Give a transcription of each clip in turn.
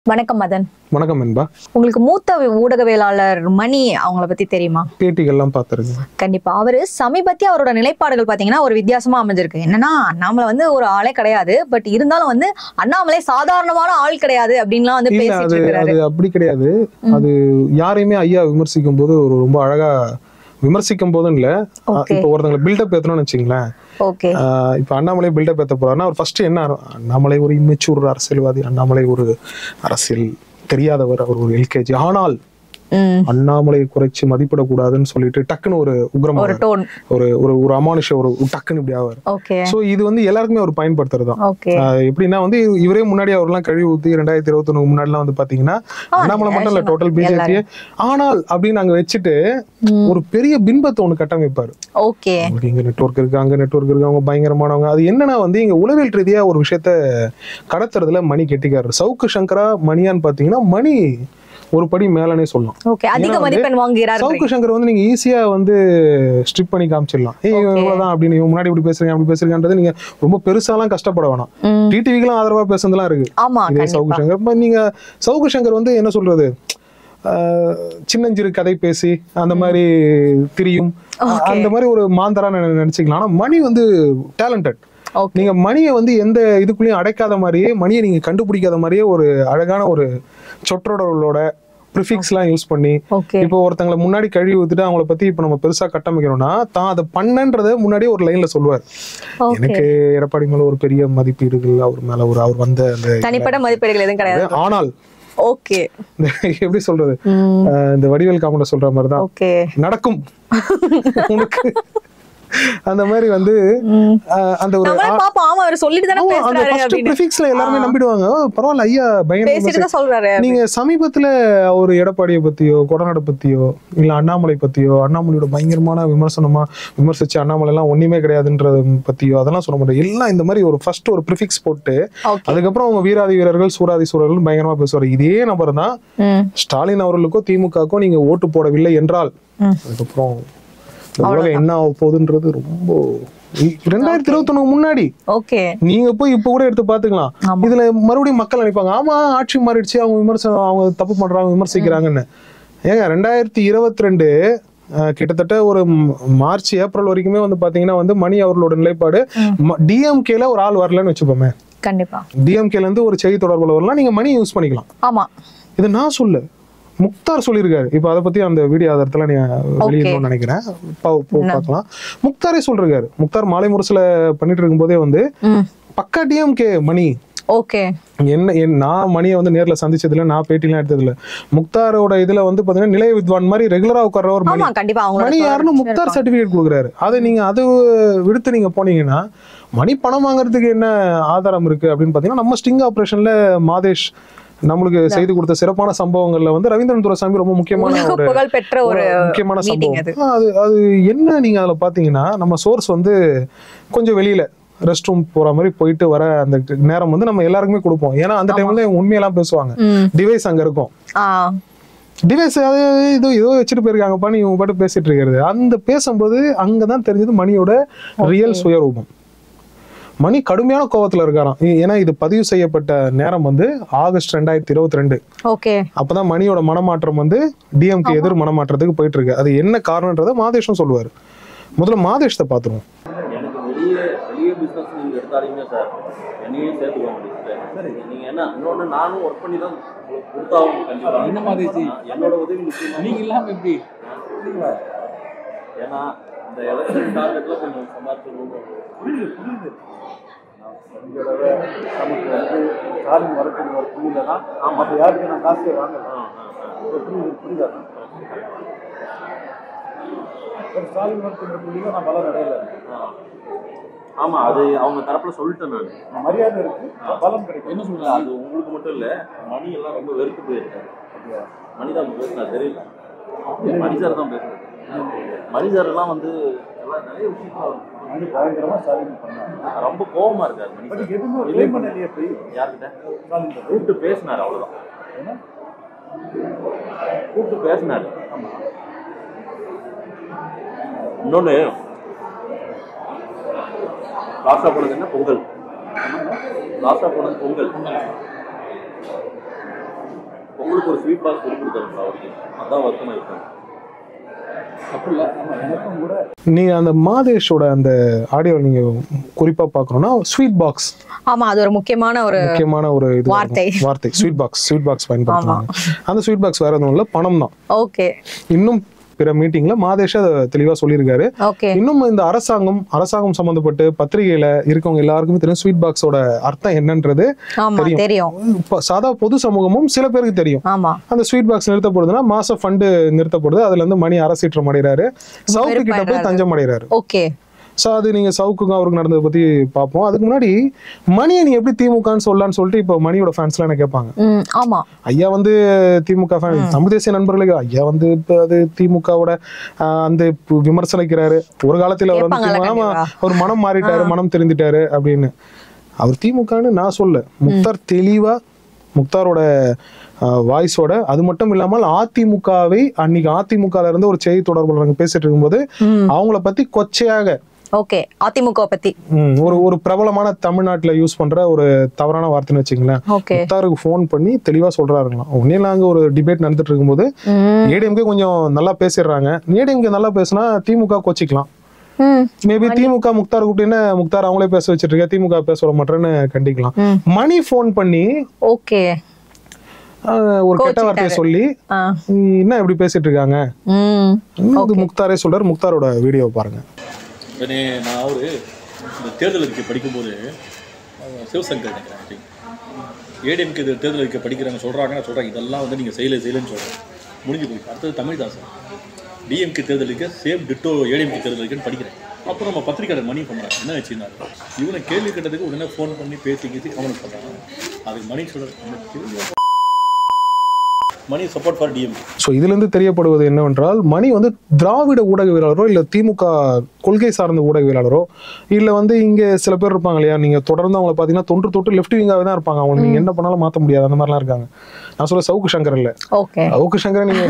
வணக்கம் மதன் வணக்கம் என்பா உங்களுக்கு மூத்த ஊடகவியலாளர் மணி அவங்கள பத்தி தெரியுமா பேட்டிகள்லாம் பார்த்துருக்கேன் கண்டிப்பா அவரு சமீபத்திய அவரோட நிலைப்பாடுகள் பாத்தீங்கன்னா ஒரு வித்தியாசமா அமைஞ்சிருக்கு என்னன்னா அண்ணாமலை வந்து ஒரு ஆளே கிடையாது பட் இருந்தாலும் வந்து அண்ணாமலை சாதாரணமான ஆள் கிடையாது அப்படின்லாம் வந்து இல்ல பேசிட்டு அது இருக்கிறாரு அது அப்படி கிடையாது அது யாரையுமே ஐயா விமர்சிக்கும் போது ஒரு ரொம்ப அழகா விமர்சிக்கும் போதும் இல்ல Okay. இப்போ ஒருத்தங்களை பில்டப் ஏத்தணும்னு வச்சுங்களேன் ஓகே ஆஹ் இப்போ அண்ணாமலை பில்டப் ஏத்த போறாருன்னா அவர் ஃபர்ஸ்ட் என்ன ஆர- அண்ணாமலை ஒரு இம்மெச்சூர் அரசியல்வாதி அண்ணாமலை ஒரு அரசியல் தெரியாதவர் அவர் ஒரு எல்கேஜி ஆனால் ம் அண்ணாமலையை குறைச்சு மதிப்பிடக்கூடாதுன்னு சொல்லிட்டு டக்குன்னு ஒரு உக்ரம் ஒரு டோன் ஒரு ஒரு ஒரு அமானுஷ ஒரு டக்குன்னு இப்படி ஆவார் ஓகே சோ இது வந்து எல்லாருக்குமே அவர் பயன்படுத்துறது தான் ஓகே ஆஹ் எப்படின்னா வந்து இவரே முன்னாடி அவர்லாம் கழுவி ஊத்தி ரெண்டாயிரத்தி இருபத்தி ஒண்ணு முன்னாடிலாம் வந்து பாத்தீங்கன்னா அண்ணாமலை மட்டும் இல்ல டோட்டல் பிஜேபி ஆனால் அப்படின்னு அங்க வச்சுட்டு ஒரு பெரிய பின்பத்தை ஒண்ணு கட்டமைப்பாரு ஓகே உங்களுக்கு இங்க நெட்வொர்க் இருக்கு அங்க நெட்வொர்க் இருக்கு அவங்க பயங்கரமானவங்க அது என்னன்னா வந்து இங்க உளவியல் ரீதியா ஒரு விஷயத்த கடத்துறதுல மணி கெட்டிக்காரர் சவுக்கு சங்கரா மணியான்னு பாத்தீங்கன்னா மணி ஒரு படி மேலனே சொல்லலாம் ஓகே அதிக ஏன்னா வந்து மதிப்பெண் வாங்குகிறார் சவுக்கு சங்கர் வந்து நீங்க ஈஸியா வந்து ஸ்ட்ரிப் பண்ணி காமிச்சிடலாம் ஏய் இவன் Okay. இவ்வளவுதான் அப்படின்னு இவன் முன்னாடி இப்படி பேசுறீங்க அப்படி பேசுறீங்கன்றது நீங்க ரொம்ப பெருசாலாம் கஷ்டப்பட வேணாம் ம். டிடிவிக்கெல்லாம் ஆதரவா பேசுனதுலாம் இருக்கு ஆமா இதே சவுக்கு கண்டிப்பா சங்கர் இப்ப நீங்க சவுக்கு சங்கர் வந்து என்ன சொல்றது ஆஹ், சின்னஞ்சிறு கதை பேசி அந்த மாதிரி திரியும் Okay. அந்த மாதிரி ஒரு மாந்தரா நினை- நினைச்சுக்கலாம் ஆனா மணி வந்து டேலண்டட் ஓகே நீங்க மணியை வந்து எந்த இதுக்குள்ளேயும் அடைக்காத மாதிரியே மணியை நீங்க கண்டுபிடிக்காத மாதிரியே ஒரு அழகான ஒரு சொற்றொடர்களோட ப்ரிஃபிக்ஸ்லாம் யூஸ் பண்ணி ஓகே இப்போ ஒருத்தங்களை முன்னாடி கழுவி ஊத்துட்டு அவங்கள பத்தி இப்போ நம்ம பெருசா கட்டமைக்கிறோம்னா தான் அதை பண்ணன்றத முன்னாடியே ஒரு லைன்ல சொல்லுவார் ஓகே எனக்கு எடப்பாடி மேல ஒரு பெரிய மதிப்பு இருக்கு அவர் மேல ஒரு அவர் வந்த அந்த தனிப்பட்ட மதிப்பீடுகள் எதுவும் கிடையாது ஆனால் ஓகே இந்த எப்படி சொல்றது ம் அஹ் இந்த வடிவேல் காமெண்ட சொல்ற மாதிரி தான் ஓகே நடக்கும் உனக்கு அந்த மாதிரி வந்து ம் அஹ் அந்த ஒரு நம்மளே பாப்போம் ஆமா அவர் சொல்லிட்டு தானே ஆமா, அந்த பேசுறாரு ஃபர்ஸ்ட் அப்படின்னு ப்ரிஃபிக்ஸ்ல எல்லாருமே நம்பிடுவாங்க ஓ, பரவாயில்ல ஐயா பயங்கர பேசிட்டு தான் சொல்றாரு நீங்க சமீபத்துல ஒரு எடப்பாடியை பத்தியோ கொடநாடு பத்தியோ இல்ல அண்ணாமலை பத்தியோ அண்ணாமலையோட பயங்கரமான விமர்சனமா விமர்சிச்சு அண்ணாமலை எல்லாம் ஒண்ணுமே கிடையாதுன்றத பத்தியோ அதெல்லாம் சொல்ல மாட்டேன் எல்லாம் இந்த மாதிரி ஒரு ஃபர்ஸ்ட் ஒரு ப்ரிஃபிக்ஸ் போட்டு ஓகே அதுக்கப்புறம் அவங்க வீராதி வீரர்கள் சூராதி சூரர்கள் பயங்கரமா பேசுவார் இதே நபர் தான் ம் ஸ்டாலின் அவர்களுக்கோ திமுகக்கோ நீங்க ஓட்டு போடவில்லை என்றால் ம். அதுக்கப்புறம் இந்த உலகம் என்ன ஆக போகுதுன்றது ரொம்ப ரெண்டாயிரத்தி இருபத்தி முன்னாடி ஓகே நீங்க போய் இப்ப கூட எடுத்து பாத்துக்கலாம் ஆமா. இதுல மறுபடியும் மக்கள் நினைப்பாங்க ஆமா ஆட்சி மாறிடுச்சு அவங்க விமர்சனம் அவங்க தப்பு பண்றாங்க விமர்சிக்கிறாங்கன்னு ஏங்க ரெண்டாயிரத்தி இருபத்தி ரெண்டு கிட்டத்தட்ட ஒரு ம்- மார்ச் ஏப்ரல் வரைக்குமே வந்து பாத்தீங்கன்னா வந்து மணி அவர்களோட நிலைப்பாடு டிஎம்கேல ஒரு ஆள் வரலன்னு வச்சுப்போமே கண்டிப்பா டிஎம்கேல இருந்து ஒரு செய்தி தொடர்புல வரலாம் நீங்க மணி யூஸ் பண்ணிக்கலாம் ஆமா இது நான் சொல்ல முக்தார் சொல்லியிருக்காரு இப்ப அதை பத்தி அந்த வீடியோ ஆதாரத்துல நீ வெளியிடணும்னு நினைக்கிறேன் பா- போ- பார்க்கலாம் முக்தாரே சொல்றாரு முக்தார் மாலை முரசுல பண்ணிட்டு இருக்கும்போதே வந்து ம் பக்கா டிஎம்கே மணி ஓகே என்ன என் நான் மணியை வந்து நேர்ல சந்திச்சதுல நான் பேட்டிலாம் எடுத்ததில்ல முக்தாரோட இதுல வந்து பாத்தீங்கன்னா நிலைய வித்வான் மாதிரி ரெகுலரா உட்கார்றவர் மணி ஆமா கண்டிப்பா மணி அவங்களோட யாருன்னு முக்தார் சர்டிபிகேட் கொடுக்குறாரு அதை நீங்க அது விடுத்து நீங்க போனீங்கன்னா மணி பணம் வாங்குறதுக்கு என்ன ஆதாரம் இருக்கு அப்படின்னு பாத்தீங்கன்னா நம்ம ஸ்டிங் ஆபரேஷன்ல மாதேஷ் நம்மளுக்கு செய்து கொடுத்த சிறப்பான சம்பவங்கள்ல வந்து ரவீந்திரன் துரைசாமி ரொம்ப முக்கியமான உலக ஒரு புகழ் பெற்ற ஒரு முக்கியமான மீட்டிங் அது சம்பவம் அது அது என்ன நீங்க அதுல பாத்தீங்கன்னா நம்ம சோர்ஸ் வந்து கொஞ்சம் வெளியில ரெஸ்ட் ரூம் போற மாதிரி போயிட்டு வர அந்த நேரம் வந்து நம்ம எல்லாருக்குமே கொடுப்போம் ஏன்னா அந்த டைம்ல இவங்க உண்மையெல்லாம் பேசுவாங்க ம் டிவைஸ் அங்க இருக்கும் ஆ டிவைஸ் அது இதோ ஏதோ வச்சுட்டு போயிருக்காங்கப்பா நீ இவங்க பாட்டு பேசிட்டு இருக்கிறது அந்த பேசும்போது அங்கதான் தெரிஞ்சது மணியோட ரியல் சுயரூபம் மணி கடுமையான கோவத்துல இருக்காராம் ஏ- ஏன்னா இது பதிவு செய்யப்பட்ட நேரம் வந்து ஆகஸ்ட் ரெண்டாயிரத்தி இருபத்தி ரெண்டு ஓகே அப்பதான் மணியோட மனமாற்றம் வந்து டிஎம்கே எதிர் மனமாற்றத்துக்கு போயிட்டு இருக்கு அது என்ன காரணன்றதை மாதேஷும் சொல்லுவாரு முதல்ல மாதேஷத்தை பாத்துருவோம் எனக்கு வெளியே வெளியே பிஸ்னஸ் நீங்கள் எடுத்தாதீங்க சார் என்னையும் சேர்த்துக்கோங்க சரி நீங்கள் என்ன இன்னொன்று நானும் ஒர்க் பண்ணி தான் உங்களுக்கு கொடுத்தாகும் கண்டிப்பாக என்ன மாதிரி ஜி? என்னோட உதவி நிச்சயமா நீங்க இல்லாம எப்படி ஏன்னா இந்த எலெக்ஷன் டார்கெட்டில் கொஞ்சம் சம்பாதிச்சிருவோம் புரியுது புரியுது இந்த தடவை நமக்கு வந்து ஸ்டாலின் வரக்கூடிய ஒரு புள்ளியில தான் மற்ற யாருக்கு நான் காசே வாங்கல புரியுது புரியுதா ஒரு ஸ்டாலின் வரக்கூடிய புள்ளியில நான் பலம் அடையல ஆமாம் அது அவங்க தரப்பில் சொல்லிட்டேன் நான் மரியாதை இருக்கு பலம் கிடைக்கும் என்ன இல்ல, சொல்றாங்க அது உங்களுக்கு மட்டும் இல்லை மணி எல்லாம் ரொம்ப வெறுத்து போயிருக்காரு மணி தான் பேசினார் தெரியல மணி சார் தான் பேசுனாரு மணி சார் எல்லாம் வந்து எல்லாம் நிறைய விஷயம் மணி பயங்கரமா ஸ்டாலின் பண்ணாங்க ரொம்ப கோவமா இருக்காரு மணி பட் சார் எதுவுமே ஒரு blame பண்ணலையே போய் யார்கிட்ட ஸ்டாலின் கிட்ட. கூப்பிட்டு பேசினார் அவ்வளவுதான் ஏன்னா கூப்பிட்டு பேசினார் இன்னொன்னு லாஸ்டா போனது என்ன பொங்கல் லாஸ்டா போனது பொங்கல் உங்களுக்கு ஒரு ஸ்வீட் பாக்ஸ் கொண்டு கொடுத்தாருங்களா அவருக்கு அதான் வருத்தமாக இருக்கும் அப்படி இல்லை ஆமாம் எனக்கும் கூட நீங்க அந்த மாதேஷோட அந்த ஆடியோ நீங்க குறிப்பா பார்க்கணும்னா ஸ்வீட் பாக்ஸ் ஆமா அது ஒரு முக்கியமான ஒரு முக்கியமான ஒரு இது வார்த்தை. வார்த்தை ஸ்வீட் பாக்ஸ் ஸ்வீட் பாக்ஸ் பயன்படுத்துறாங்க அந்த ஸ்வீட் பாக்ஸ் வேற எதுவும் இல்லை பணம் தான் ஓகே இன்னும் பிற மீட்டிங்ல மாதேஷ் அதை தெளிவா சொல்லியிருக்காரு ஓகே இன்னும் இந்த அரசாங்கம் அரசாங்கம் சம்பந்தப்பட்டு பத்திரிகையில இருக்கவங்க எல்லாருக்குமே தெரியும் ஸ்வீட் பாக்ஸோட அர்த்தம் என்னன்றது ஆமா தெரியும். தெரியும் இப்ப சாதா பொது சமூகமும் சில பேருக்கு தெரியும் ஆமா அந்த ஸ்வீட் பாக்ஸ் நிறுத்தப்படுதுன்னா மாச ஃபண்டு நிறுத்தப்படுது அதுல இருந்து மணி அரசீற்றம் அடைகிறாரு சவுக்கு கிட்ட போய் வெறுப்பாயிடுறாரு. தஞ்சம் அடைகிறாரு ஓகே ஸோ அது நீங்க சவுக்குக்கும் அவருக்கு நடந்ததை பத்தி பார்ப்போம் அதுக்கு முன்னாடி மணியை நீ எப்படி திமுகன்னு சொல்லலாம்னு சொல்லிட்டு இப்போ மணியோட ஃபேன்ஸ்லாம் என்ன கேட்பாங்க ம் ஆமா ஐயா வந்து திமுக ஃபேன் தமிழ் தேசிய நண்பர்களுக்கு ஐயா வந்து இப்போ அது திமுகவோட ஆஹ், அந்த இப்ப விமர்சனிக்கிறாரு ஒரு காலத்தில் அவர் வந்து கேட்பாங்கல்ல திமுக ஆமா, கண்டிப்பா. அவர் மனம் மாறிட்டாரு மனம் தெரிந்துட்டாரு அப்படின்னு அவர் திமுகன்னு நான் சொல்ல முக்தார் தெளிவா முக்தாரோட வாய்ஸோட அது மட்டும் இல்லாமல் அதிமுகவை அன்னைக்கு அதிமுக இருந்து ஒரு செய்தி தொடர்பாளர் பேசிட்டு இருக்கும்போது ம் அவங்கள பத்தி கொச்சையாக ஓகே அதிமுக பத்தி ம், ஒரு ஒரு பிரபலமான தமிழ்நாட்டுல யூஸ் பண்ற ஒரு தவறான வார்த்தைன்னு வச்சுங்களேன் ஓகே முக்தாருக்கு ஃபோன் பண்ணி தெளிவா சொல்றாருங்களாம் உடனே அங்க ஒரு டிபேட் நடந்துட்டு இருக்கும்போது ம் ஏடிஎம்கே கொஞ்சம் நல்லா பேசிடுறாங்க ஏடிஎம்கே நல்லா பேசினா திமுக கோச்சிக்கலாம் ம் மேபி திமுக முக்தார் கூப்பிட்டு முக்தார் அவங்களே பேச வச்சிட்டு இருக்க திமுக பேச விட மாட்டேன்னு கண்டிக்கலாம் ம். மணி ஃபோன் பண்ணி ஓகே ஆஹ், ஒரு கெட்ட வார்த்தையை சொல்லி ஆ "நீ என்ன இப்படி பேசிட்டு இருக்காங்க ம் இது முக்தாரே சொல்றாரு முக்தாரோட வீடியோவை பாருங்க உடனே நான் அவரு இந்த தேர்தல் அறிக்கை படிக்கும்போது அஹ், சிவசங்கர் நினைக்கிறேன் ஏடிஎம்கே தேர்தல் அறிக்கை படிக்கிறாங்க சொல்கிறாங்க நான் சொல்கிறேன் இதெல்லாம் வந்து நீங்கள் செய்யலை செய்யலைன்னு சொல்கிறேன் முடிஞ்சு போய் அடுத்தது தமிழ்தாசன் டிஎம்கே தேர்தல் அறிக்கை சேம் டிட்டோ ஏடிஎம்கே தேர்தல் அறிக்கைன்னு படிக்கிறேன் அப்புறம் நம்ம பத்திரிக்கையாளர் மணி பண்ணுறாங்க என்ன வச்சுருந்தாரு இவனை கேள்வி கேட்டதுக்கு உடனே ஃபோன் பண்ணி பேசி கீசி கவனம் பண்ணுறாங்க அதுக்கு மணி சொல்கிறார் Mani support for DMK so இதுல இருந்து தெரியப்படுவது என்னவென்றால் மணி வந்து திராவிட ஊடகவியலாளரோ இல்ல திமுக கொள்கை சார்ந்த ஊடகவியலாளரோ இல்ல வந்து இங்க சில பேர் இருப்பாங்க இல்லையா நீங்க தொடர்ந்து அவங்கள பாத்தீங்கன்னா தொன்று தொட்டு லெஃப்ட் விங்காவே தான் இருப்பாங்க அவங்க நீங்க என்ன பண்ணாலும் மாத்த முடியாது அந்த மாதிரிலாம் இருக்காங்க நான் சொல்ல சவுக்கு சங்கர் இல்ல ஓகே சவுக்கு சங்கரை நீங்க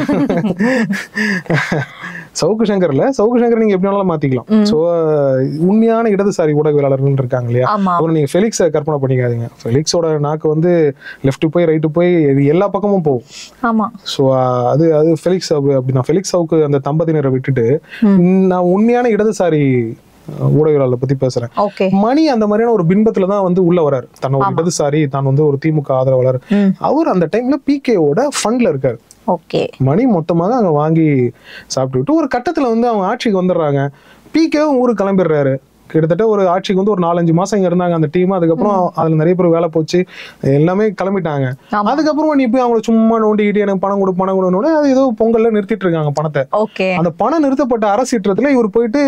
சவுக்கு சங்கர் இல்ல சவுக்கு சங்கர் நீங்க எப்படி வேணாலும் மாத்திக்கலாம் ஸோ உண்மையான இடதுசாரி ஊடகவியலாளர்கள் இருக்காங்க இல்லையா ஆமா அப்புறம் நீங்க ஃபெலிக்ஸை கற்பனை பண்ணிக்காதீங்க ஃபெலிக்ஸோட நாக்கு வந்து லெஃப்ட் போய் ரைட்டு போய் இது எல்லா பக்கமும் போகும் ஆமா ஸோ அது அது ஃபெலிக்ஸ் அப்படி அப்படிதான் ஃபெலிக்ஸ் அவுக்கு அந்த தம்பதியினரை விட்டுட்டு நான் உண்மையான இடதுசாரி அஹ், ஊடகவியலாளரை பத்தி பேசுறேன் ஓகே மணி அந்த மாதிரியான ஒரு பின்பத்துல தான் வந்து உள்ள வராரு தன்னை ஒரு இடதுசாரி தான் வந்து ஒரு திமுக ஆதரவாளர் ம் அவர் அந்த டைம்ல பிகேவோட ஃபண்ட்ல இருக்காரு ஓகே மணி மொத்தமாக அங்க வாங்கி சாப்பிட்டுக்கிட்டு ஒரு கட்டத்துல வந்து அவங்க ஆட்சிக்கு வந்துடுறாங்க பிகேவும் ஊருக்கு கிளம்பிடுறாரு கிட்டத்தட்ட ஒரு ஆட்சிக்கு வந்து ஒரு நாலஞ்சு மாசம் இங்க இருந்தாங்க அந்த டீம் அதுக்கப்புறம் அதுல நிறைய பேர் வேலை போச்சு எல்லாமே கிளம்பிட்டாங்க ஆமா. அதுக்கப்புறம் நீ போய் அவங்கள சும்மா நோண்டிக்கிட்டு எனக்கு பணம் கொடு பணம் கொடுன்னு அது ஏதோ பொங்கல்ல நிறுத்திட்டு இருக்காங்க பணத்தை ஓகே அந்த பணம் நிறுத்தப்பட்ட அரசீற்றத்துல இவர் போயிட்டு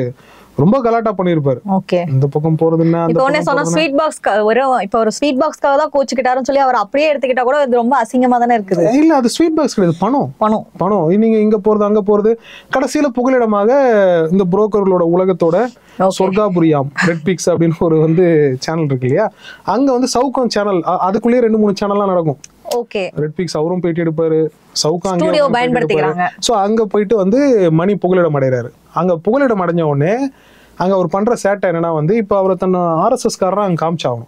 ரொம்ப கலாட்டா பண்ணியிருப்பாரு ஓகே இந்த பக்கம் போறது என்ன அந்த இப்போ உடனே பக்கம் சொன்னா போறது என்ன. ஸ்வீட் பாக்ஸ் ஒரு இப்போ ஒரு ஸ்வீட் பாக்ஸ்க்காக தான் கோச்சுக்கிட்டாருன்னு சொல்லி அவர் அப்படியே எடுத்துக்கிட்டா கூட இது ரொம்ப அசிங்கமா தானே இருக்குது இல்ல அது ஸ்வீட் பாக்ஸ் கிடையாது பணம் பணம் பணம் நீங்க இங்க போறது அங்க போறது கடைசியில புகலிடமாக இந்த புரோக்கர்களோட உலகத்தோட Okay. சொர்க்காபுரியாம் ரெட் பிக்ஸ் அப்படின்னு ஒரு வந்து சேனல் இருக்கு இல்லையா அங்க வந்து சவுக்கம் சேனல் அதுக்குள்ளேயே ரெண்டு மூணு சேனல்லாம் நடக்கும் ஓகே ரெட் பிக்ஸ் அவரும் பேட்டி எடுப்பாரு சவுக்கம் அங்கே Studio பயன்படுத்திக்கிறாங்க. ஸோ அங்க போயிட்டு வந்து மணி புகலிடம் அடைகிறாரு அங்க புகலிடம் அடைஞ்ச உடனே அங்க அவர் பண்ற சேட்டை என்னன்னா வந்து இப்போ அவரை தன்னை ஆர்எஸ்எஸ் காரரா அங்க காமிச்சாகணும்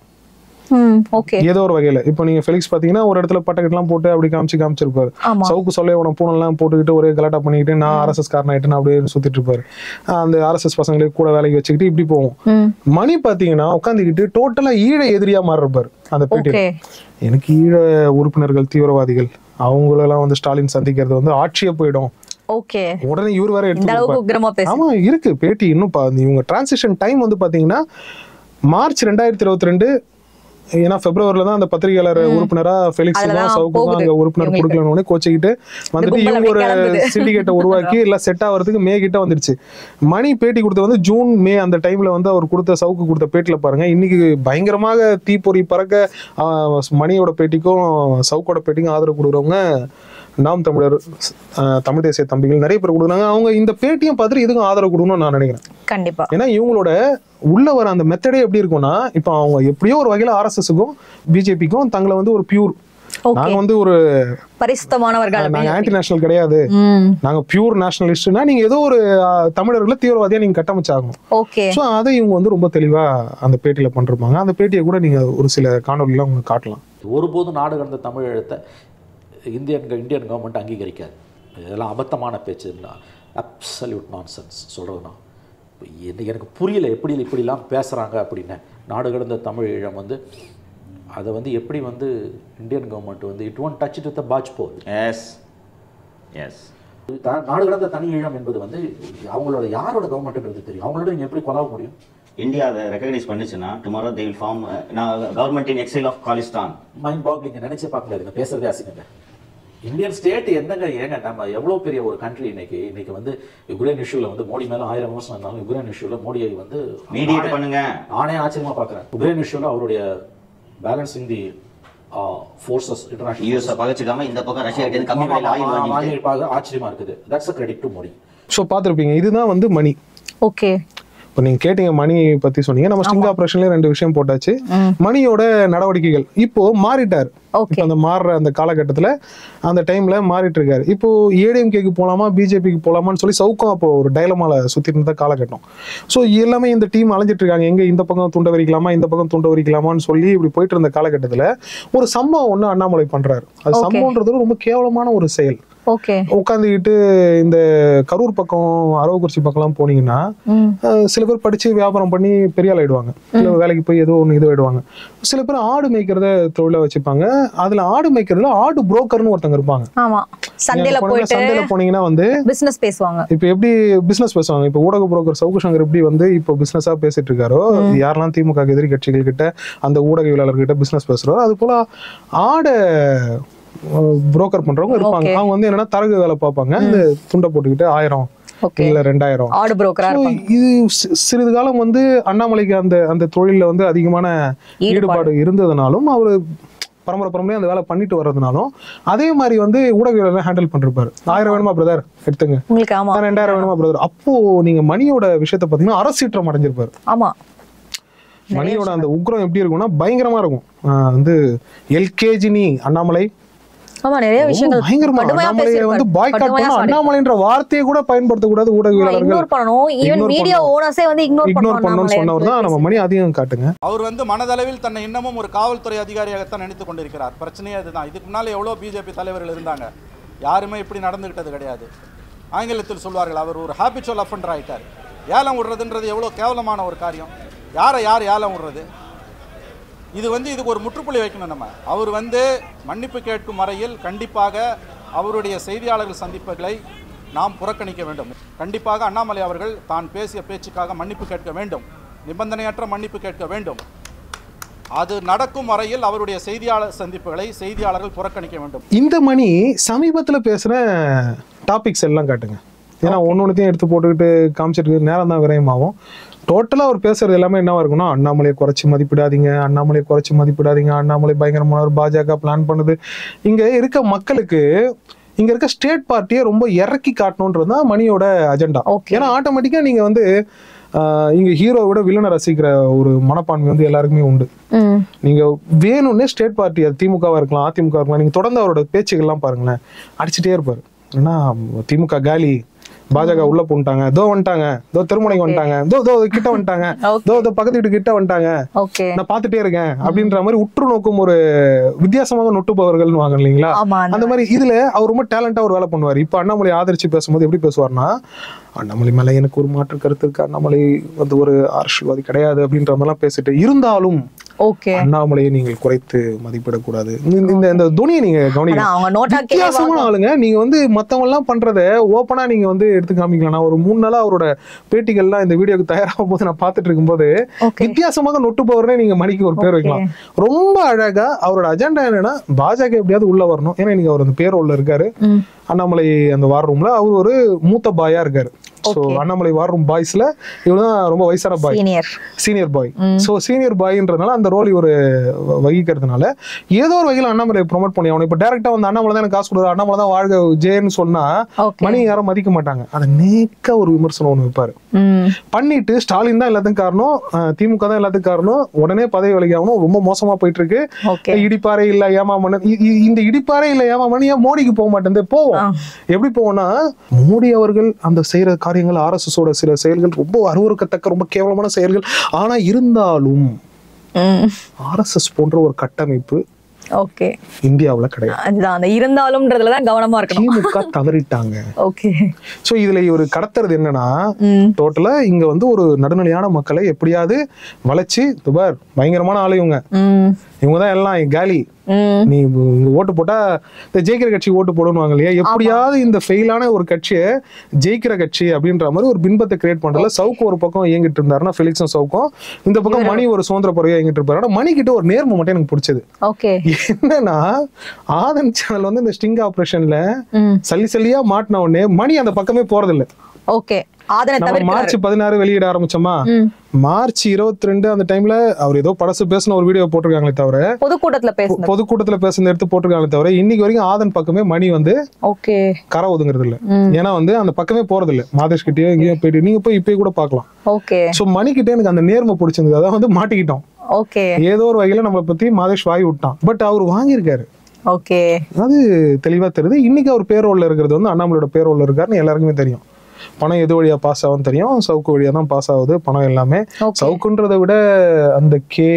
ம் ஓகே ஏதோ ஒரு வகையில இப்போ நீங்க ஃபெலிக்ஸ் பாத்தீங்கன்னா ஒரு இடத்துல பட்டக்கெட்லாம் போட்டு அப்படி காமிச்சு காமிச்சிருப்பாரு ஆமா சவுக்கு சொல்ல உன பூனெல்லாம் போட்டுக்கிட்டு ஒரே கலாட்டா பண்ணிக்கிட்டு நான் ஆர்எஸ்எஸ் காரன் ஆயிட்டு அப்படியே சுத்திட்டு இருப்பாரு ஆஹ் அந்த ஆர்எஸ்எஸ் பசங்களே கூட வேலைக்கு வச்சுக்கிட்டு இப்படி போவோம் ம் மணி பாத்தீங்கன்னா உட்காந்துக்கிட்டு டோட்டலா ஈழ எதிரியா மாறிருப்பாரு அந்த பேட்டி ஓகே எனக்கு ஈழ உறுப்பினர்கள் தீவிரவாதிகள் அவங்களெல்லாம் வந்து ஸ்டாலின் சந்திக்கிறது வந்து ஆட்சியே போயிடும் ஓகே உடனே இவர் வேற இந்த எடுத்து அளவுக்கு உக்கிரமா பேசு ஆமா இருக்கு பேட்டி இன்னும் பா- இவங்க டிரான்சிஷன் டைம் வந்து பாத்தீங்கன்னா மார்ச் ரெண்டாயிரத்தி இருபத்தி ரெண்டு ஏன்னா பிப்ரவரில தான் அந்த பத்திரிகையாளர் உறுப்பினரா ஃபெலிக்ஸ் அதுலதான் தான் சவுக்கு தான் போகுது அங்க உறுப்பினர் இவங்களுக்கு. கொடுக்கலன்னு கோச்சிக்கிட்டு வந்துட்டு கும்பல் இவங்க ஒரு அப்படியே கிளம்புது. சிண்டிகேட்டை உருவாக்கி எல்லாம் செட் ஆகிறதுக்கு மே கிட்ட வந்துருச்சு மணி பேட்டி கொடுத்தது வந்து ஜூன் மே அந்த டைம்ல வந்து அவர் கொடுத்த சவுக்கு கொடுத்த பேட்டில பாருங்க இன்னைக்கு பயங்கரமாக தீப்பொறி பறக்க ஆஹ், மணியோட பேட்டிக்கும் சவுக்கோட பேட்டிக்கும் ஆதரவு கொடுக்குறவங்க நாம் தமிழர் ஆஹ், தமிழ் தேசிய தம்பிகள் நிறைய பேர் கொடுக்குறாங்க அவங்க இந்த பேட்டியும் பார்த்துட்டு இதுக்கும் ஆதரவு கொடுக்கணும்னு நான் நினைக்கிறேன் கண்டிப்பா ஏன்னா இவங்களோட உள்ள வர அந்த மெத்தடே எப்படி இருக்கும்னா இப்போ அவங்க எப்படியோ ஒரு வகையில ஆர்எஸ்எஸ்க்கும் பிஜேபிக்கும் தங்களை வந்து ஒரு பியூர் ஓகே நாங்க வந்து ஒரு பரிசுத்தமானவர்கள் நாங்க அப்படின்னு ஆன்டி நேஷனல் கிடையாது ம் நாங்க பியூர் நேஷனலிஸ்ட்னா நீங்க ஏதோ ஒரு ஆஹ், தமிழர்களை தீவிரவாதியா நீங்க கட்டமைச்சாகணும் ஓகே ஸோ அதை இவங்க வந்து ரொம்ப தெளிவா அந்த பேட்டியில பண்ணிருப்பாங்க அந்த பேட்டியை கூட நீங்க ஒரு சில காணொலிலாம் உங்களுக்கு காட்டலாம் ஒருபோதும் நாடு கடந்த தமிழ் எழுத்தை இந்தியன் இந்தியன் கவர்மெண்ட் அங்கீகரிக்காது இதெல்லாம் அபத்தமான பேச்சு அப்சல்யூட் நான்சென்ஸ் சொல்கிறதுனா எனக்கு எனக்கு புரியல எப்படி இப்படிலாம் பேசுகிறாங்க அப்படின்னு நாடு கடந்த தமிழ் ஈழம் வந்து அதை வந்து எப்படி வந்து இந்தியன் கவர்மெண்ட் வந்து it won't touch it with barge pole yes yes த- நாடு கடந்த தனி ஈழம் என்பது வந்து அவங்களோட யாரோட கவர்மெண்ட்ன்றது தெரியும் அவங்களோட நீங்கள் எப்படி கொலாவ முடியும் இந்தியா அதை ரெகக்னைஸ் பண்ணுச்சுன்னா tomorrow they will form government in exile of Khalistan mind பாக் நீங்கள் நினச்சே பார்க்க முடியாதுங்க பேசுறதே அசிங்கங்க இந்தியன் ஸ்டேட் என்னங்க ஏங்க நம்ம எவ்வளோ பெரிய ஒரு கண்ட்ரி இன்னைக்கு இன்னைக்கு வந்து யுக்ரைன் இஷ்யூவில் வந்து மோடி மேலே ஆயிரம் விமர்சனம் இருந்தாலும் யுக்ரைன் இஷ்யூவில் மோடியை வந்து மீடியேட் நானே- பண்ணுங்க நானே ஆச்சரியமா பார்க்குறேன் யுக்ரைன் இஷ்யூவில் அவருடைய balancing the forces international US பகச்சிக்காம இந்த பக்கம் ரஷ்யா கிட்ட கம்மி விலையில ஆயில் வாங்கிட்டு வாங்கியிருப்பாங்க ஆச்சரியமா இருக்குது that's a credit to Modi so பார்த்துருப்பீங்க இதுதான் வந்து மணி ஓகே இப்போ நீங்க கேட்டீங்க மணி பத்தி சொன்னீங்க நம்ம ஸ்டிங் ஆபரேஷன்ல ரெண்டு விஷயம் போட்டாச்சு மணியோட நடவடிக்கைகள் இப்போ மாறிட்டார் Okay. இப்போ அந்த மாறுற அந்த காலகட்டத்துல அந்த டைம்ல மாறிட்டு இருக்காரு இப்போ ஏடிஎம்கேக்கு போலாமா பிஜேபிக்கு போலாமான்னு சொல்லி சவுக்கம் அப்போ ஒரு டைலமால சுத்திட்டு இருந்த காலகட்டம் ஸோ எல்லாமே இந்த டீம் அலைஞ்சிட்டு இருக்காங்க எங்க இந்த பக்கம் துண்ட வரிக்கலாமா இந்த பக்கம் துண்ட வரிக்கலாமான்னு சொல்லி இப்படி போயிட்டு இருந்த காலகட்டத்துல ஒரு சம்பவம் ஒண்ணு அண்ணாமலை பண்றாரு அது Okay. சம்பவம்ன்றது ரொம்ப கேவலமான ஒரு செயல் ஓகே உட்காந்துக்கிட்டு இந்த கரூர் பக்கம் அரவக்குறிச்சி பக்கம்லாம் போனீங்கன்னா ம் அஹ் சில பேர் படிச்சு வியாபாரம் பண்ணி பெரிய ஆள் ஆயிடுவாங்க இல்ல வேலைக்கு போய் ஏதோ ஒன்று இது ஆயிடுவாங்க சில பேர் ஆடு மேய்க்கிறத தொழிலா வச்சுப்பாங்க அதுல ஆடு மேய்க்கிறதுல ஆடு புரோக்கர்னு ஒருத்தங்க இருப்பாங்க ஆமா சண்டேல நீங்க போயிட்டு சந்தையில போனீங்கன்னா வந்து பிசினஸ் பேசுவாங்க இப்ப எப்படி பிசினஸ் பேசுவாங்க இப்ப ஊடக புரோக்கர் சவுக்கு சங்கர் எப்படி வந்து இப்போ பிசினஸா பேசிட்டு இருக்காரோ யாரெல்லாம் திமுக எதிரி கட்சிகள் கிட்ட அந்த ஊடகவியலாளர் கிட்ட பிசினஸ் பேசுறோ அது போல ஆட புரோக்கர் பண்றவங்க இருப்பாங்க Okay. அவங்க வந்து என்னன்னா தரகு வேலை பார்ப்பாங்க இந்த துண்டை போட்டுக்கிட்டு ஆயிரம் ஓகே இல்ல ரெண்டாயிரம் ஆடு புரோக்கரா So, இருப்பாங்க இது சி- சிறிது காலம் வந்து அண்ணாமலைக்கு அந்த அந்த தொழில்ல வந்து அதிகமான ஈடுபாடு. ஈடுபாடு இருந்ததுனாலும் அவரு பரம்பரை பரம்பரையா அந்த வேலை பண்ணிட்டு வர்றதுனாலும் அதே மாதிரி வந்து ஊடகவியலாளர் ஹேண்டில் பண்ணிருப்பாரு ஆயிரம் வேணுமா பிரதர் எடுத்துங்க உங்களுக்கு ஆமா ரெண்டாயிரம் வேணுமா பிரதர் அப்போ நீங்க மணியோட விஷயத்த பாத்தீங்கன்னா அரசீற்றம் அடைஞ்சிருப்பாரு ஆமா மணியோட அந்த உக்ரம் எப்படி இருக்கும்னா பயங்கரமா இருக்கும் ஆஹ் வந்து எல்கேஜி நீ அண்ணாமலை ஆமா நிறைய விஷயங்கள் பயங்கரமா கடுமையா அண்ணாமலையை வந்து பேசியிருப்பாரு. பாய்காட் கடுமையா பண்ண sorry. அண்ணாமலைன்ற வார்த்தையை கூட பயன்படுத்தக்கூடாது ஊடகவியலாளர்கள் இக்னோர் பண்ணணும் ஈவன் Ignore மீடியா ஓனர்ஸே வந்து இக்னோர் இக்னோர் பண்ணணும்னு சொன்னவர் தான் நம்ம மணி அதிகம் காட்டுங்க அவர் வந்து மனதளவில் தன்னை இன்னமும் ஒரு காவல்துறை அதிகாரியாகத்தான் நினைத்துக் கொண்டிருக்கிறார் பிரச்சனையே அதுதான் இதுக்கு முன்னால் எவ்வளோ பிஜேபி தலைவர்கள் இருந்தாங்க யாருமே இப்படி நடந்துக்கிட்டது கிடையாது ஆங்கிலத்தில் சொல்வார்கள் அவர் ஒரு ஹாபிச்சுவல் அஃபண்டர் ஆயிட்டார் ஏலம் விடுறதுன்றது எவ்வளோ கேவலமான ஒரு காரியம் யாரை யார் ஏலம் விடுறது இது வந்து இதுக்கு ஒரு முற்றுப்புள்ளி வைக்கணும் நம்ம அவர் வந்து மன்னிப்பு கேட்கும் வரையில் கண்டிப்பாக அவருடைய செய்தியாளர்கள் சந்திப்புகளை நாம் புறக்கணிக்க வேண்டும் கண்டிப்பாக அண்ணாமலை அவர்கள் தான் பேசிய பேச்சுக்காக மன்னிப்பு கேட்க வேண்டும் நிபந்தனையற்ற மன்னிப்பு கேட்க வேண்டும் அது நடக்கும் வரையில் அவருடைய செய்தியாளர் சந்திப்புகளை செய்தியாளர்கள் புறக்கணிக்க வேண்டும் இந்த மணி சமீபத்துல பேசுன டாபிக்ஸ் எல்லாம் காட்டுங்க ஏன்னா ஒன்னொன்னுத்தையும் எடுத்து போட்டுக்கிட்டு காமிச்சிட்டு நேரம் தான் விரயமாகும் டோட்டலா அவர் பேசுறது எல்லாமே என்னவா இருக்கும்னா அண்ணாமலையை குறைச்சி மதிப்பிடாதீங்க அண்ணாமலையை குறைச்சி மதிப்பிடாதீங்க அண்ணாமலை பயங்கரமானவர் பாஜக பிளான் பண்ணுது இங்க இருக்க மக்களுக்கு இங்க இருக்க ஸ்டேட் பார்ட்டியை ரொம்ப இறக்கி காட்டணுன்றது தான் மணியோட அஜெண்டா Okay. ஏன்னா ஆட்டோமேட்டிக்கா நீங்க வந்து ஆஹ், இங்க ஹீரோவை விட வில்லனை ரசிக்கிற ஒரு மனப்பான்மை வந்து எல்லாருக்குமே உண்டு ம் நீங்க வேணும்னே ஸ்டேட் பார்ட்டி அது திமுகவா இருக்கலாம் அதிமுக இருக்கலாம் நீங்க தொடர்ந்து அவரோட பேச்சுகள்லாம் பாருங்களேன் அடிச்சுட்டே இருப்பாரு ஏன்னா திமுக காலி பாஜக உள்ள போட்டாங்க தோ வந்துட்டாங்க தோ திருமுனைக்கு வந்துட்டாங்க தோ தோ கிட்ட வந்துட்டாங்க தோ தோ பக்கத்து வீட்டு கிட்ட வந்துட்டாங்க ஓகே நான் பார்த்துட்டே இருக்கேன் அப்படின்ற மாதிரி உற்று நோக்கும் ஒரு வித்தியாசமாக நொட்டுபவர்கள்னு வாங்க இல்லைங்களா ஆமா அந்த மாதிரி இதுல அவர் ரொம்ப டேலண்டா ஒரு வேலை பண்ணுவார் இப்ப அண்ணாமலை ஆதரிச்சு பேசும்போது எப்படி பேசுவார்னா அண்ணாமலை மேல எனக்கு ஒரு மாற்று கருத்து இருக்கு அண்ணாமலை வந்து ஒரு அரசியல்வாதி கிடையாது அப்படின்ற மாதிரிலாம் பேசிட்டு இருந்தாலும் ஓகே அண்ணாமலையை நீங்கள் குறைத்து மதிப்பிடக்கூடாது இந்த- இந்த இந்த துணியை நீங்க ஆனா கவனிக்கலாம் அவங்க நோட்டா வித்தியாசமான ஆளுங்க நீங்க வந்து மத்தவங்க எல்லாம் பண்றத ஓப்பனா நீங்க வந்து எடுத்து காமிக்கலாம் நான் ஒரு மூணு நாளா அவரோட பேட்டிகள்லாம் இந்த வீடியோக்கு தயாராகும் போது நான் பார்த்துட்டு இருக்கும்போது ஓகே வித்தியாசமாக நொட்டுப்பவர்னே நீங்க மணிக்கு ஒரு பேர் வைக்கலாம் ரொம்ப அழகா அவரோட அஜெண்டா என்னன்னா பாஜக எப்படியாவது உள்ள வரணும் ஏன்னா நீங்க அவர் அந்த பேர் உள்ள இருக்காரு ம் அண்ணாமலை அந்த வார் ரூம்ல அவர் ஒரு மூத்த பாயா இருக்காரு so Okay. Annamalai war room பாய்ஸ்ல இவர் தான் ரொம்ப வயசான boy senior senior boy so senior பாய்ன்றதுனால அந்த ரோல் இவர் வகிக்கிறதுனால ஏதோ ஒரு வகையில் அண்ணாமலை ப்ரொமோட் பண்ணி அவனை இப்போ டேரக்டா வந்து அண்ணாமலை தான் எனக்கு காசு கொடுக்குற அண்ணாமலை தான் வாழ்க ஜெயன்னு சொன்னா ஓகே மணி யாரும் மதிக்க மாட்டாங்க அதை நேக்க ஒரு விமர்சனம் ஒன்று வைப்பாரு ம் பண்ணிட்டு ஸ்டாலின் தான் எல்லாத்துக்கும் காரணம் அஹ் திமுக தான் எல்லாத்துக்கும் காரணம் உடனே பதவி விலகி ஆகணும் ரொம்ப மோசமா போயிட்டு இருக்கு ஓகே இடிப்பாறை இல்ல ஏமாமன்னன் இ- இ- இந்த இடிப்பாறை இல்ல ஏமாமன்னன் ஏன் மோடிக்கு போக மாட்டேன் போவோம் ஆ. எப்படி போவோம்னா மோடி அவர்கள் அந்த செய்யற காரியங்கள் ஆர்எஸ்எஸோட சில செயல்கள் ரொம்ப அருவருக்கத்தக்க ரொம்ப கேவலமான செயல்கள் ஆனா இருந்தாலும் ம் ஆர்எஸ்எஸ் போன்ற ஒரு கட்டமைப்பு ஓகே இந்தியாவுல கிடையாது அதுதான் அந்த இருந்தாலும்ன்றதுல தான் கவனமா இருக்கணும் திமுக தவறிட்டாங்க ஓகே சோ இதுல ஒரு கடத்துறது என்னன்னா ம் டோட்டலா இங்க வந்து ஒரு நடுநிலையான மக்களை எப்படியாவது வளைச்சு துபார் பயங்கரமான ஆளு இவங்க ம் இவங்க தான் எல்லாம் காலி ம் நீ இங்க ஓட்டு போட்டா இந்த ஜெயிக்கிற கட்சி ஓட்டு போடுவாங்க இல்லையா எப்படியாவது இந்த ஃபெயிலான ஒரு கட்சியை ஜெயிக்கிற கட்சி அப்படின்ற மாதிரி ஒரு பின்பத்தை கிரியேட் பண்றதுல சவுக்கு ஒரு பக்கம் இயங்கிட்டு இருந்தாருன்னா ஃபெலிக்ஸும் சவுக்கும் இந்த பக்கம் மணி ஒரு சுதந்திர பறவை இயங்கிட்டு இருப்பாரு ஆனா மணி கிட்ட ஒரு நேர்மை மட்டும் எனக்கு பிடிச்சது ஓகே என்னன்னா ஆதன் சேனல் வந்து இந்த ஸ்டிங் ஆபரேஷன்ல ம் சல்லி சல்லியா மாட்டின உடனே மணி அந்த பக்கமே போறதில்ல ஓகே ஆதனை நம்ம தவிர்க்கிறாரு மார்ச் பதினாறு வெளியிட ஆரம்பிச்சோமா ம் மார்ச் இருபத்தி ரெண்டு அந்த டைம்ல அவர் ஏதோ படசு பேசின ஒரு வீடியோ போட்டிருக்காங்களே தவிர பொதுக்கூட்டத்துல பேசுனது பொதுக்கூட்டத்துல பேசுனது எடுத்து போட்டிருக்காங்களே தவிர இன்னைக்கு வரைக்கும் ஆதன் பக்கமே மணி வந்து ஓகே கரை ஒதுங்குறது இல்ல ம் ஏன்னா வந்து அந்த பக்கமே போறது இல்ல மாதேஷ் கிட்டயோ எங்கேயோ போயிட்டு நீங்க போய் இப்பயே கூட பார்க்கலாம் ஓகே சோ மணிக்கிட்டே எனக்கு அந்த நேர்மை பிடிச்சிருந்தது அதான் வந்து மாட்டிக்கிட்டோம் ஓகே ஏதோ ஒரு வகையில நம்மளை பத்தி மாதேஷ் வாய் விட்டான் பட் அவர் வாங்கியிருக்காரு ஓகே அது தெளிவா தெரியுது இன்னைக்கு அவர் பேரோல்ல இருக்கிறது வந்து அண்ணாமலையோட பேரோல்ல இருக்காருன்னு எல்லாருக்குமே தெரியும் பணம் எது வழியா பாஸ் ஆகும்னு தெரியும் சவுக்கு வழியா தான் பாஸ் ஆகுது பணம் எல்லாமே ஓகே சவுக்குன்றதை விட அந்த கே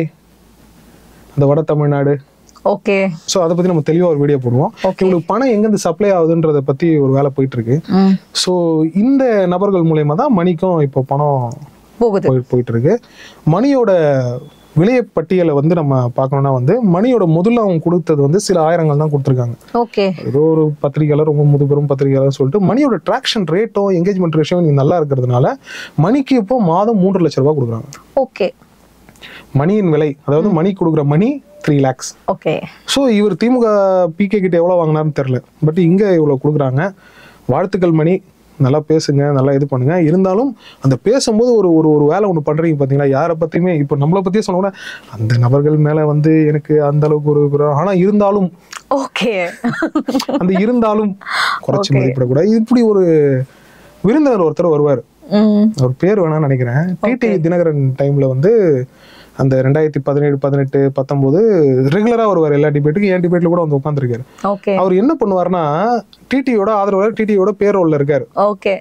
அந்த வட தமிழ்நாடு ஓகே ஸோ அதை பத்தி நம்ம தெளிவா ஒரு வீடியோ போடுவோம் Okay. இவங்களுக்கு பணம் எங்கேருந்து சப்ளை ஆகுதுன்றத பத்தி ஒரு வேலை போயிட்டு இருக்கு ம் ஸோ இந்த நபர்கள் மூலயமா தான் மணிக்கும் இப்போ பணம் போகுது போய் போயிட்டு இருக்கு மணியோட விலைய பட்டியலை வந்து நம்ம பார்க்கணும்னா வந்து மணியோட முதல்ல அவங்க கொடுத்தது வந்து சில ஆயிரங்கள் தான் கொடுத்துருக்காங்க ஓகே ஏதோ ஒரு பத்திரிகையாளர் ரொம்ப முதுபெரும் பத்திரிகையாளர் சொல்லிட்டு மணியோட ட்ராக்ஷன் ரேட்டும் என்கேஜ்மெண்ட் ரேஷியோ நீங்க நல்லா இருக்கிறதுனால மணிக்கு இப்போ மாதம் மூன்று லட்ச ரூபாய் கொடுக்குறாங்க ஓகே மணியின் விலை அதாவது மணி கொடுக்குற money three lakhs okay so இவர் திமுக பிகே கிட்ட எவ்வளோ வாங்கினாருன்னு தெரில பட் இங்கே இவ்வளோ கொடுக்குறாங்க வாழ்த்துக்கள் மணி நல்லா பேசுங்க நல்லா இது பண்ணுங்க இருந்தாலும் அந்த பேசும்போது ஒரு ஒரு ஒரு வேலை ஒன்று பண்றீங்க பார்த்தீங்களா யாரை பற்றியுமே இப்போ நம்மளை பற்றியே சொன்ன கூட அந்த நபர்கள் மேலே வந்து எனக்கு அந்த அளவுக்கு ஒரு ஆனால் இருந்தாலும் ஓகே அந்த இருந்தாலும் குறைச்சி Okay. மதிப்பிடக்கூடாது இப்படி ஒரு விருந்தினர் ஒருத்தர் வருவார் ம் அவர் பேர் வேணாம்னு நினைக்கிறேன் டிடி தினகரன் டைம்ல வந்து அந்த ரெண்டாயிரத்தி பதினேழு பதினெட்டு பத்தொன்பது ரெகுலரா வருவார் எல்லா டிபேட்டுக்கும் என் டிபேட்ல கூட வந்து உட்காந்துருக்காரு ஓகே அவர் என்ன பண்ணுவாருன்னா டிடியோட ஆதரவாளர் டிடியோட பேரோல்ல இருக்காரு ஓகே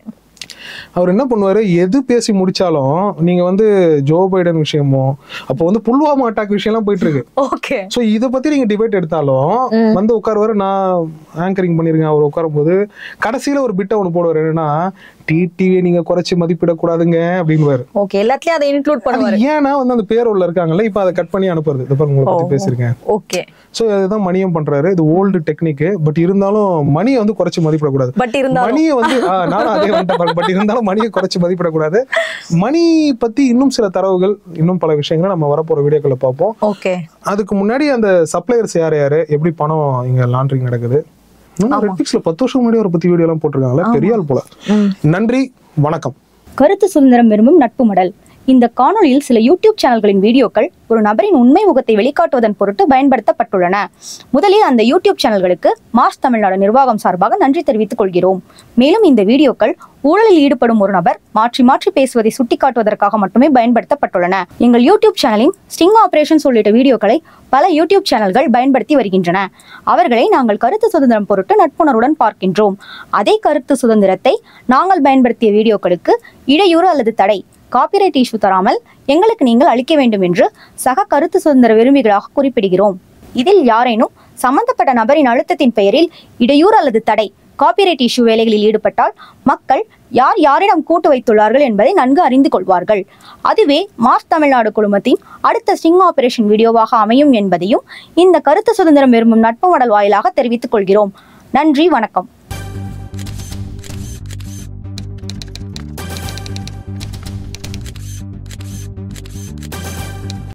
அவர் என்ன பண்ணுவாரு எது பேசி முடிச்சாலும் நீங்க வந்து ஜோ பைடன் விஷயமோ அப்போ வந்து புல்வாமா அட்டாக் விஷயம்லாம் போயிட்டு இருக்கு ஓகே ஸோ இதை பத்தி நீங்க டிபேட் எடுத்தாலும் வந்து உட்காருவாரு நான் ஆங்கரிங் பண்ணிருக்கேன் அவர் உட்காரும் போது கடைசியில ஒரு பிட்டை ஒன்று போடுவார் என்னன்னா டிடிவியை நீங்க குறைச்சி மதிப்பிடக்கூடாதுங்க அப்படின்னுவாரு ஓகே எல்லாத்துலயும் அதை இன்க்ளூட் அது பண்ணுவாரு ஏன்னா வந்து அந்த பேரோல்ல இருக்காங்கல்ல இப்போ அதை கட் பண்ணி அனுப்புறது இது பாருங்க உங்களை பத்தி ஓ. பேசியிருக்கேன் ஓகே ஸோ அதுதான் மணியம் பண்றாரு இது ஓல்டு டெக்னிக் பட் இருந்தாலும் மணியை வந்து குறைச்சி மதிப்பிடக்கூடாது பட் இருந்தாலும் மணியை வந்து ஆ, நானும் அதே வந்துட்டேன் பட் இருந்தாலும் மணியை குறைச்சி மதிப்பிடக்கூடாது மணி பத்தி இன்னும் சில தரவுகள் இன்னும் பல விஷயங்களை நம்ம வரப்போற வீடியோக்களை பார்ப்போம் ஓகே அதுக்கு முன்னாடி அந்த சப்ளையர்ஸ் யார் யாரு எப்படி பணம் இங்க லாண்ட்ரிங் நடக்குது ரெட்ஃபிக்ஸ்ல பத்து வருஷம் முன்னாடி அவரை பத்தி வீடியோ எல்லாம் போட்டிருக்காங்களா பெரிய ஆள் போல நன்றி வணக்கம் கருத்து சுதந்திரம் விரும்பும் நட்பு மடல் இந்த காணொளியில் சில யூடியூப் சேனல்களின் வீடியோக்கள் ஒரு நபரின் உண்மை முகத்தை வெளிக்காட்டுவதன் பொருட்டு பயன்படுத்தப்பட்டுள்ளன முதலில் அந்த யூடியூப் சேனல்களுக்கு மார்ஸ் தமிழ்நாடு நிர்வாகம் சார்பாக நன்றி தெரிவித்துக் கொள்கிறோம் மேலும் இந்த வீடியோக்கள் ஊழலில் ஈடுபடும் ஒரு நபர் மாற்றி மாற்றி பேசுவதை சுட்டிக்காட்டுவதற்காக மட்டுமே பயன்படுத்தப்பட்டுள்ளன எங்கள் யூடியூப் சேனலின் ஸ்டிங் ஆபரேஷன்ஸ் உள்ளிட்ட வீடியோக்களை பல யூடியூப் சேனல்கள் பயன்படுத்தி வருகின்றன அவர்களை நாங்கள் கருத்து சுதந்திரம் பொருட்டு நட்புணர்வுடன் பார்க்கின்றோம் அதே கருத்து சுதந்திரத்தை நாங்கள் பயன்படுத்திய வீடியோக்களுக்கு இடையூறு அல்லது தடை காப்பிரைட் இஷ்யூ தராமல் எங்களுக்கு நீங்கள் அளிக்க வேண்டும் என்று சக கருத்து சுதந்திர விரும்பிகளாக குறிப்பிடுகிறோம் இதில் யாரேனும் சம்பந்தப்பட்ட நபரின் அழுத்தத்தின் பெயரில் இடையூறு அல்லது தடை காப்பிரைட் இஷ்யூ வேலைகளில் ஈடுபட்டால் மக்கள் யார் யாரிடம் கூட்டு வைத்துள்ளார்கள் என்பதை நன்கு அறிந்து கொள்வார்கள் அதுவே மார்ஸ் தமிழ்நாடு குழுமத்தின் அடுத்த ஸ்டிங் ஆபரேஷன் வீடியோவாக அமையும் என்பதையும் இந்த கருத்து சுதந்திரம் விரும்பும் நட்பு மடல் வாயிலாக தெரிவித்துக் கொள்கிறோம் நன்றி வணக்கம்